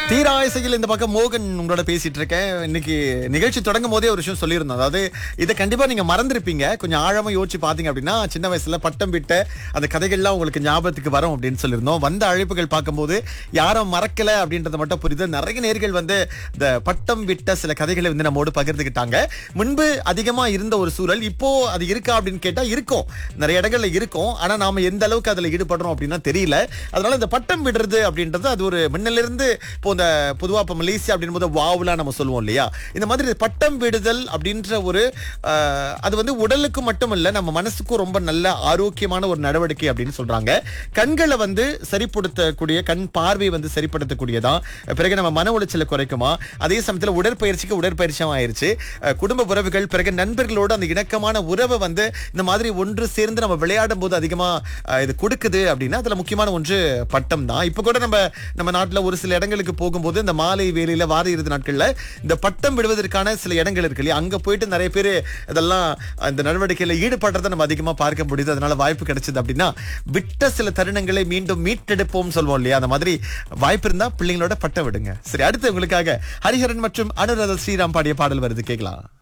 தீராயசையில் இந்த பக்கம் மோகன் உங்களோட பேசிட்டு இருக்கேன் இன்னைக்கு நிகழ்ச்சி தொடங்கும் போதே ஒரு விஷயம் சொல்லியிருந்தோம் அதாவது இதை கண்டிப்பா நீங்க மறந்திருப்பீங்க கொஞ்சம் ஆழமா யோசிச்சு பாத்தீங்க அப்படின்னா சின்ன வயசுல பட்டம் விட்ட அந்த கதைகள்லாம் உங்களுக்கு ஞாபகத்துக்கு வரும் அப்படின்னு சொல்லியிருந்தோம் வந்த அழைப்புகள் பார்க்கும்போது யாரும் மறக்கல அப்படின்றத மட்டும் புரியுது நிறைய நேர்கள் வந்து இந்த பட்டம் விட்ட சில கதைகளை வந்து நம்மோடு பகிர்ந்துக்கிட்டாங்க முன்பு அதிகமா இருந்த ஒரு சூழல் இப்போ அது இருக்கா அப்படின்னு கேட்டா இருக்கும் நிறைய இடங்கள்ல இருக்கும் ஆனா நாம எந்த அளவுக்கு அதுல ஈடுபடுறோம் அப்படின்னா தெரியல அதனால இந்த பட்டம் விடுறது அப்படின்றது அது ஒரு முன்னிலிருந்து இப்போ இந்த பொதுவா இப்போ மலேசியா அப்படின்போது வாவுலாம் நம்ம சொல்லுவோம் இல்லையா இந்த மாதிரி பட்டம் விடுதல் அப்படின்ற ஒரு ஆஹ், அது வந்து உடலுக்கு மட்டும் இல்ல நம்ம மனசுக்கும் ரொம்ப நல்ல ஆரோக்கியமான ஒரு நடவடிக்கை அப்படின்னு சொல்றாங்க கண்களை வந்து சரிப்படுத்தக்கூடிய கண் பார்வை வந்து சரிப்படுத்தக்கூடியதா பிறகு நம்ம மன உளைச்சலை குறைக்குமா அதே சமயத்துல உடற்பயிற்சிக்கு உடற்பயிற்சியும் ஆயிருச்சு அஹ், குடும்ப உறவுகள் பிறகு நண்பர்களோடு அந்த இணக்கமான உறவை வந்து இந்த மாதிரி ஒன்று சேர்ந்து நம்ம விளையாடும் போது அதிகமா அஹ், இது கொடுக்குது அப்படின்னா அதுல முக்கியமான ஒன்று பட்டம் தான் இப்ப கூட நம்ம நம்ம நாட்டுல ஒரு சில இடங்களுக்கு போகும்போது இந்த மாலை வேலையில வார இறுதி நாட்கள்ல இந்த பட்டம் விடுவதற்கான சில இடங்கள் இருக்கு இல்லையா அங்க போயிட்டு நிறைய பேர் இதெல்லாம் இந்த நடவடிக்கையில ஈடுபடுறதை நம்ம அதிகமா பார்க்க முடியுது அதனால வாய்ப்பு கிடைச்சது அப்படின்னா விட்ட சில தருணங்களை மீண்டும் மீட்டெடுப்போம் சொல்வோம் இல்லையா அந்த மாதிரி வாய்ப்பு இருந்தா பிள்ளைங்களோட பட்டம் விடுங்க சரி அடுத்து உங்களுக்காக ஹரிஹரன் மற்றும் அனுராதா ஸ்ரீராம் பாடிய பாடல் வருது கேட்கலாம்